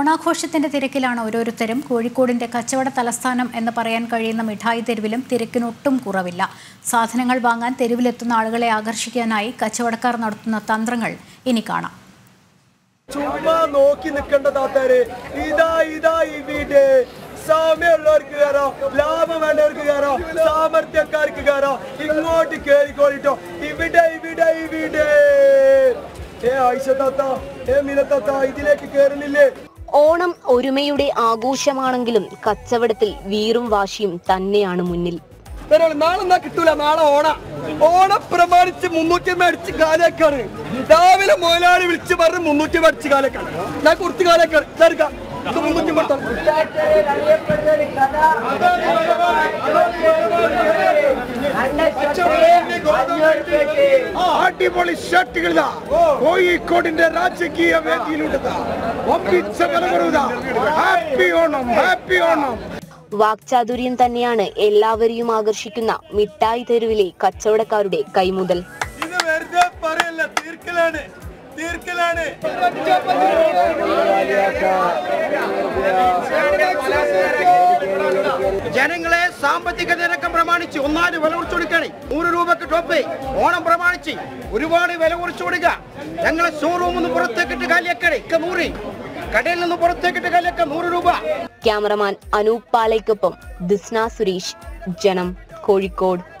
ഓണാഘോഷത്തിന്റെ തിരക്കിലാണ് ഓരോരുത്തരും കോഴിക്കോടിന്റെ കച്ചവട തലസ്ഥാനം എന്ന് പറയാൻ കഴിയുന്ന മിഠായി തെരുവിലും തിരക്കിനൊട്ടും കുറവില്ല സാധനങ്ങൾ വാങ്ങാൻ തെരുവിലെത്തുന്ന ആളുകളെ ആകർഷിക്കാനായി കച്ചവടക്കാർ നടത്തുന്ന തന്ത്രങ്ങൾ ഇനി കാണാം ചുമ്മാ നോക്കി നിൽക്കേണ്ട താത്താര് ഇതാ ഇതാ ഇവിടെ സാമ്യമുള്ളവർക്ക് കയറാം ലാഭം വേണ്ടവർക്ക് കയറാം സാമർത്ഥ്യക്കാർക്ക് കയറാം ഇങ്ങോട്ട് കേറിക്കോളിട്ടോ ഇവിടെ ഇവിടെ ഇവിടെ ഏ ആയിഷ താത്ത ഏ മിന താത്ത ഇതിലേക്ക് കേറുന്നില്ലേ ഓണം ഒരുമയുടെ ആഘോഷമാണെങ്കിലും കച്ചവടത്തിൽ വീറും വാശിയും തന്നെയാണ് മുന്നിൽ ഒരാള് നാളെ എന്നാ കിട്ടൂല നാളെ ഓണ ഓണം പ്രമാണിച്ച് മുന്നൂറ്റി അടിച്ച് കാലേക്കാണ് രാവിലെ മുതലാളി വിളിച്ച് പറഞ്ഞ് മുന്നൂറ്റി അടിച്ച് കാലേക്കാണ് ഞാൻ കുറച്ച് കാലേക്കാണ് ഇതെടുക്കാം ഇത് മുന്നൂറ്റി കൊടുത്താൽ അടിപൊളി ഷർട്ടുകളിതാ കോഴിക്കോടിന്റെ രാജകീയ വേദിയിലുണ്ടതാ ഒമ്പിച്ച വില കുറവുതാ ഹാപ്പി ഓണം ഹാപ്പി ഓണം വാക്ചാതുര്യം തന്നെയാണ് എല്ലാവരെയും ആകർഷിക്കുന്ന മിഠായി തെരുവിലെ കച്ചവടക്കാരുടെ കൈമുതൽ ഇത് വെറുതെ പറയല്ല തീർക്കലാണ് തീർക്കലാണ് ജനങ്ങളെ സാമ്പത്തിക നിരക്കം പ്രമാണിച്ച് ഒന്നാല് വില കുറച്ച് കൊടുക്കണേ നൂറ് രൂപക്ക് ടോപ്പ് ഓണം പ്രമാണിച്ച് ഒരുപാട് വില കുറച്ച് കൊടുക്കുക ഞങ്ങളെ ഷോറൂമിൽ നിന്ന് പുറത്തേക്കിട്ട് കാലിയാക്കണേ ഇക്ക നൂറ് കടയിൽ നിന്ന് പുറത്തേക്കിട്ട് കാലിയാക്ക നൂറ് രൂപ ക്യാമറമാൻ അനൂപ് പാലയ്ക്കൊപ്പം ദിസ്ന സുരേഷ് ജനം കോഴിക്കോട്